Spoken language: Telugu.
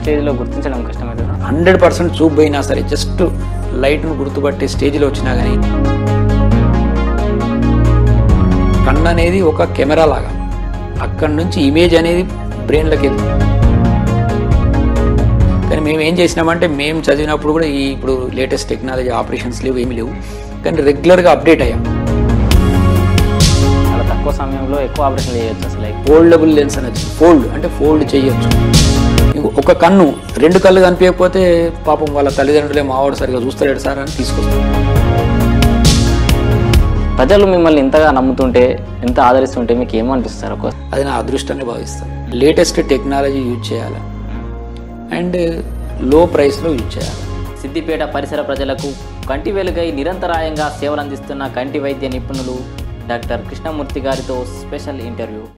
స్టేజ్లో గుర్తించడం కష్టమవుతుంది హండ్రెడ్ పర్సెంట్ చూపు పోయినా సరే జస్ట్ లైట్ను గుర్తుపట్టే స్టేజ్లో వచ్చినా కానీ కన్ను అనేది ఒక కెమెరా లాగా అక్కడి నుంచి ఇమేజ్ అనేది బ్రెయిన్లోకి వెళ్తుంది కానీ మేము ఏం చేసినామంటే మేము చదివినప్పుడు కూడా ఈ ఇప్పుడు లేటెస్ట్ టెక్నాలజీ ఆపరేషన్స్ లేవు ఏమీ లేవు కానీ రెగ్యులర్గా అప్డేట్ అయ్యాం చాలా తక్కువ సమయంలో ఎక్కువ ఆపరేషన్ చేయొచ్చు అసలు like ఫోల్డబుల్ లెన్స్ అని వచ్చింది ఫోల్డ్ అంటే ఫోల్డ్ చేయొచ్చు ఇంకో ఒక కన్ను రెండు కళ్ళు కనిపించకపోతే పాపం వాళ్ళ తల్లిదండ్రులే మావాడు సరిగా చూస్తలేడు సార్ అని తీసుకొస్తారు ప్రజలు మిమ్మల్ని ఇంతగా నమ్ముతుంటే ఎంత ఆదరిస్తుంటే మీకు ఏమనిపిస్తారు ఒక అది నా అదృష్టంగా భావిస్తాను లేటెస్ట్ టెక్నాలజీ యూజ్ చేయాలి అండ్ లో ప్రైస్లో యూజ్ చేయాలి సిద్దిపేట పరిసర ప్రజలకు కంటి వెలుగై నిరంతరాయంగా సేవలు అందిస్తున్న కంటి వైద్య నిపుణులు డాక్టర్ కృష్ణమూర్తి గారితో స్పెషల్ ఇంటర్వ్యూ